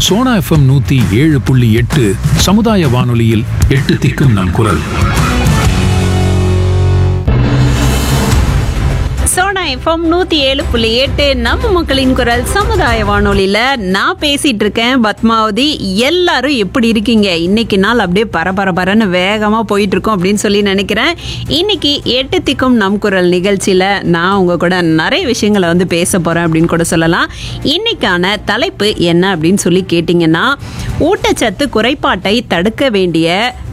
Sona FM நூத்தி ஏழு புள்ளி எட்டு சமுதாய வானொலியில் எட்டு திக்கும் நம் குரல் சோனா எஃப்எம் நூத்தி ஏழு புள்ளி எட்டு நம்ம மக்களின் குரல் சமுதாய வானொலியில நான் பேசிட்டு இருக்கேன் பத்மாவதி எல்லாரும் எப்படி இருக்கீங்க இன்னைக்கு நாள் அப்படியே பரபரபரன்னு வேகமா போயிட்டு இருக்கோம் அப்படின்னு சொல்லி நினைக்கிறேன் இன்னைக்கு எட்டு திக்கும் நம் குரல் நிகழ்ச்சியில நான் உங்க கூட நிறைய விஷயங்களை வந்து பேச போறேன் அப்படின்னு கூட சொல்லலாம் இன்னைக்கான தலைப்பு என்ன அப்படின்னு சொல்லி கேட்டிங்கன்னா ஊட்டச்சத்து குறைபாட்டை தடுக்க வேண்டிய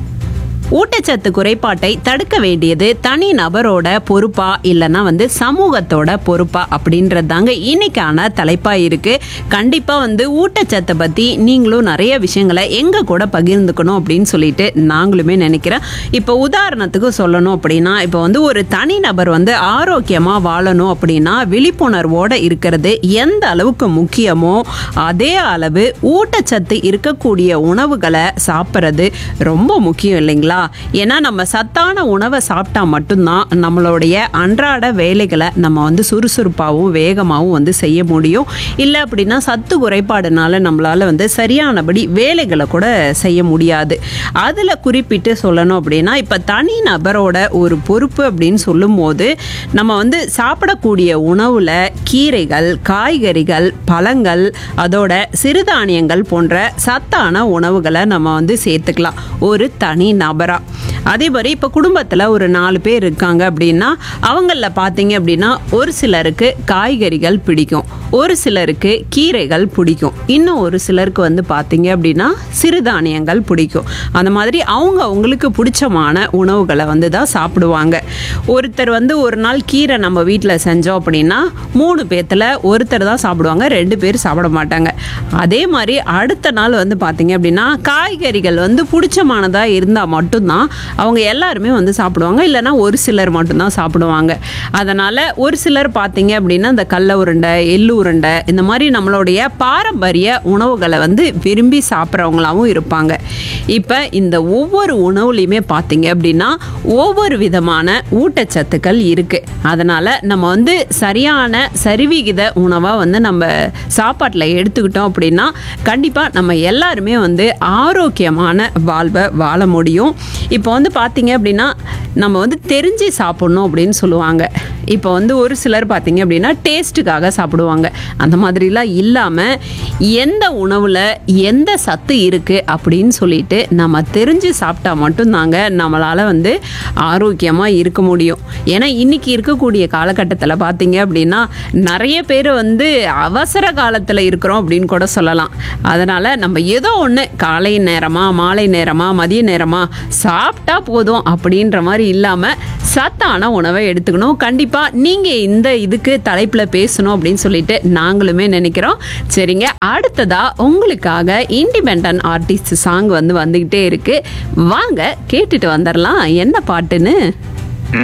ஊட்டச்சத்து குறைபாட்டை தடுக்க வேண்டியது தனி நபரோட பொறுப்பா இல்லைன்னா வந்து சமூகத்தோட பொறுப்பா அப்படின்றது தாங்க இன்னைக்கான தலைப்பா இருக்கு கண்டிப்பா வந்து ஊட்டச்சத்தை பத்தி நீங்களும் நிறைய விஷயங்களை எங்க கூட பகிர்ந்துக்கணும் அப்படின்னு சொல்லிட்டு நாங்களுமே நினைக்கிறேன் இப்போ உதாரணத்துக்கு சொல்லணும் அப்படின்னா இப்போ வந்து ஒரு தனி நபர் வந்து ஆரோக்கியமா வாழணும் அப்படின்னா விழிப்புணர்வோட இருக்கிறது எந்த அளவுக்கு முக்கியமோ அதே அளவு ஊட்டச்சத்து இருக்கக்கூடிய உணவுகளை சாப்பிட்றது ரொம்ப முக்கியம் இல்லைங்களா ஏன்னா நம்ம சத்தான உணவை சாப்பிட்டா மட்டும்தான் நம்மளுடைய அன்றாட வேலைகளை நம்ம வந்து சுறுசுறுப்பாகவும் வேகமாகவும் வந்து செய்ய முடியும் இல்லை அப்படின்னா சத்து குறைபாடுனால நம்மளால வந்து சரியானபடி வேலைகளை கூட செய்ய முடியாது அதில் குறிப்பிட்டு சொல்லணும் அப்படின்னா இப்போ தனி நபரோட ஒரு பொறுப்பு அப்படின்னு சொல்லும்போது நம்ம வந்து சாப்பிடக்கூடிய உணவில் கீரைகள் காய்கறிகள் பழங்கள் அதோட சிறுதானியங்கள் போன்ற சத்தான உணவுகளை நம்ம வந்து சேர்த்துக்கலாம் ஒரு தனி நபரா அதே மாதிரி இப்போ குடும்பத்தில் ஒரு நாலு பேர் இருக்காங்க அப்படின்னா அவங்களில் பார்த்தீங்க அப்படின்னா ஒரு சிலருக்கு காய்கறிகள் பிடிக்கும் ஒரு சிலருக்கு கீரைகள் பிடிக்கும் இன்னும் ஒரு சிலருக்கு வந்து பார்த்தீங்க அப்படின்னா சிறுதானியங்கள் பிடிக்கும் அந்த மாதிரி அவங்க அவங்களுக்கு பிடிச்சமான உணவுகளை வந்து தான் சாப்பிடுவாங்க ஒருத்தர் வந்து ஒரு நாள் கீரை நம்ம வீட்டில் செஞ்சோம் அப்படின்னா மூணு பேர்த்தில் ஒருத்தர் தான் சாப்பிடுவாங்க ரெண்டு பேர் சாப்பிட மாட்டாங்க அதே மாதிரி அடுத்த நாள் வந்து பார்த்தீங்க அப்படின்னா காய்கறிகள் வந்து பிடிச்சமானதாக இருந்தால் மட்டும்தான் அவங்க எல்லாருமே வந்து சாப்பிடுவாங்க இல்லைன்னா ஒரு சிலர் மட்டும்தான் சாப்பிடுவாங்க அதனால் ஒரு சிலர் பார்த்தீங்க அப்படின்னா இந்த கடல உருண்டை எள்ளு உருண்டை இந்த மாதிரி நம்மளுடைய பாரம்பரிய உணவுகளை வந்து விரும்பி சாப்பிட்றவங்களாவும் இருப்பாங்க இப்போ இந்த ஒவ்வொரு உணவுலையுமே பார்த்தீங்க அப்படின்னா ஒவ்வொரு விதமான ஊட்டச்சத்துக்கள் இருக்குது அதனால் நம்ம வந்து சரியான சரிவிகித உணவாக வந்து நம்ம சாப்பாட்டில் எடுத்துக்கிட்டோம் அப்படின்னா கண்டிப்பாக நம்ம எல்லாருமே வந்து ஆரோக்கியமான வாழ்வை வாழ முடியும் இப்போ வந்து பார்த்தீங்க அப்படின்னா நம்ம வந்து தெரிஞ்சு சாப்பிட்ணும் அப்படின்னு சொல்லுவாங்க இப்போ வந்து ஒரு சிலர் பார்த்தீங்க அப்படின்னா டேஸ்ட்டுக்காக சாப்பிடுவாங்க அந்த மாதிரிலாம் இல்லாமல் எந்த உணவில் எந்த சத்து இருக்குது அப்படின்னு சொல்லிட்டு நம்ம தெரிஞ்சு சாப்பிட்டா மட்டும்தாங்க நம்மளால் வந்து ஆரோக்கியமாக இருக்க முடியும் ஏன்னா இன்னைக்கு இருக்கக்கூடிய காலகட்டத்தில் பார்த்தீங்க அப்படின்னா நிறைய பேர் வந்து அவசர காலத்தில் இருக்கிறோம் அப்படின்னு கூட சொல்லலாம் அதனால் நம்ம ஏதோ ஒன்று காலை நேரமாக மாலை நேரமாக மதிய நேரமாக சாப்பிட்டா போதும் அப்படின்ற மாதிரி இல்லாமல் சத்தான உணவை எடுத்துக்கணும் கண்டிப்பாக நீங்கள் இந்த இதுக்கு தலைப்பில் பேசணும் அப்படின்னு சொல்லிட்டு நாங்களுமே நினைக்கிறோம் சரிங்க அடுத்ததா உங்களுக்காக இண்டிபெண்ட் ஆர்டிஸ்ட் சாங் வந்து வந்துக்கிட்டே இருக்கு வாங்க கேட்டுட்டு வந்துடலாம் என்ன பாட்டுன்னு